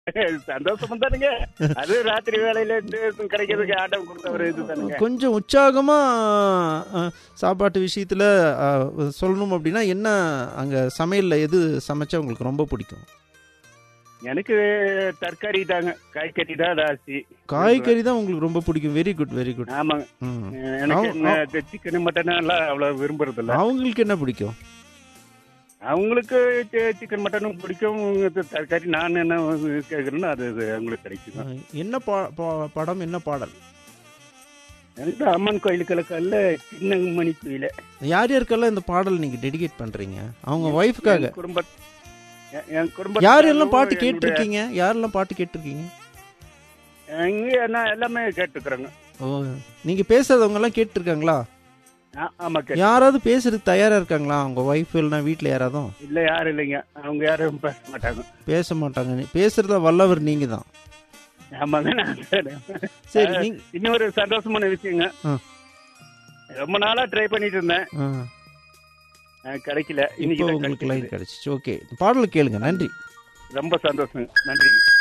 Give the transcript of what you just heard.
சந்தோஷமா தானுங்க அது ராத்திரி வேலையில இருந்து கிடைக்கிறதுக்கு ஆட்டம் கொடுத்த ஒரு இது தானுங்க கொஞ்சம் உற்சாகமா அஹ், சாப்பாட்டு விஷயத்துல அஹ், சொல்லணும் அப்படின்னா என்ன அங்க சமையல்ல எது சமைச்சா உங்களுக்கு ரொம்ப பிடிக்கும் எனக்கு தற்காரி தாங்க காய்கறி தான் ஜாஸ்தி காய்கறி தான் உங்களுக்கு ரொம்ப பிடிக்கும் வெரி குட் வெரி குட் ஆமாங்க எனக்கு சிக்கன் மட்டன் எல்லாம் அவ்வளவு விரும்புறது இல்ல அவங்களுக்கு என்ன பிடிக்கும் அவங்களுக்கு சிக்கன் மட்டனும் பிடிக்கும் இது தற்காரி நான் என்ன கேக்குறேன்னு அது அது அவங்களுக்கு கிடைக்கும் அஹ், என்ன பா- பா- படம் என்ன பாடல் எனக்கு அம்மன் கோயிலுக்களுக்கல்ல சின்ன மணி கோயில யார் யாருக்கெல்லாம் இந்த பாடல் நீங்க டெடிகேட் பண்றீங்க அவங்க ஒய்ஃப்காக என் குடும்ப என்- என் குடும்ப யாரெல்லாம் பாட்டு கேட்டிருக்கீங்க யாரெல்லாம் பாட்டு கேட்டிருக்கீங்க இங்க நான் எல்லாமே கேட்டுக்கிறேங்க ஓ நீங்க பேசுறதவங்க எல்லாம் கேட்டிருக்காங்களா ஆ- ஆமா கேட்டு யாராவது பேசுறதுக்கு தயாரா இருக்காங்களா அவங்க ஒய்ஃப் இல்லைன்னா வீட்ல யாராவது இல்ல யாரும் இல்லைங்க அவங்க யாரும் பேச மாட்டாங்க பேச மாட்டாங்க நீ- பேசுறத வல்லவர் நீங்க தான் ஆமாங்க நான் சரி நீங்க இன்னொரு சந்தோஷமான விஷயங்க ஆ. ரொம்ப நாளா ட்ரை பண்ணிட்டு இருந்தேன் ஆ, அஹ் கிடைக்கல இன்னைக்கு இப்போ தான் உங்களுக்கு கிடைச்சது. லைன் கிடைச்சிச்சு ஓகே பாடல் கேளுங்க நன்றி ரொம்ப சந்தோஷம் நன்றி